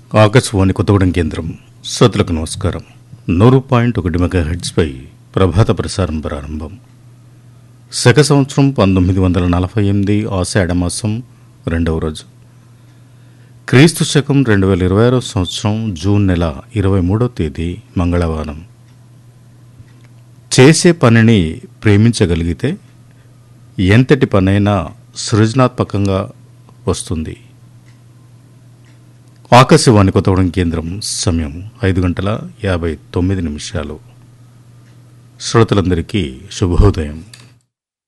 ఆకాశవాణి కొత్తగూడెం కేంద్రం శ్రోతలకు నమస్కారం నూరు పాయింట్ ఒకటి మెగా హెడ్స్పై ప్రభాత ప్రసారం ప్రారంభం శక సంవత్సరం పంతొమ్మిది వందల నలభై ఎనిమిది ఆషాఢమాసం రెండవ రోజు క్రీస్తు శకం రెండు వేల ఇరవై ఆరో సంవత్సరం జూన్ నెల ఇరవై మూడో తేదీ మంగళవారం చేసే పనిని ప్రేమించగలిగితే ఎంతటి పనైనా సృజనాత్మకంగా వస్తుంది ఆకాశవాణి కొత్తగూడెం కేంద్రం సమయం ఐదు గంటల యాభై తొమ్మిది నిమిషాలు శ్రోతలందరికీ శుభోదయం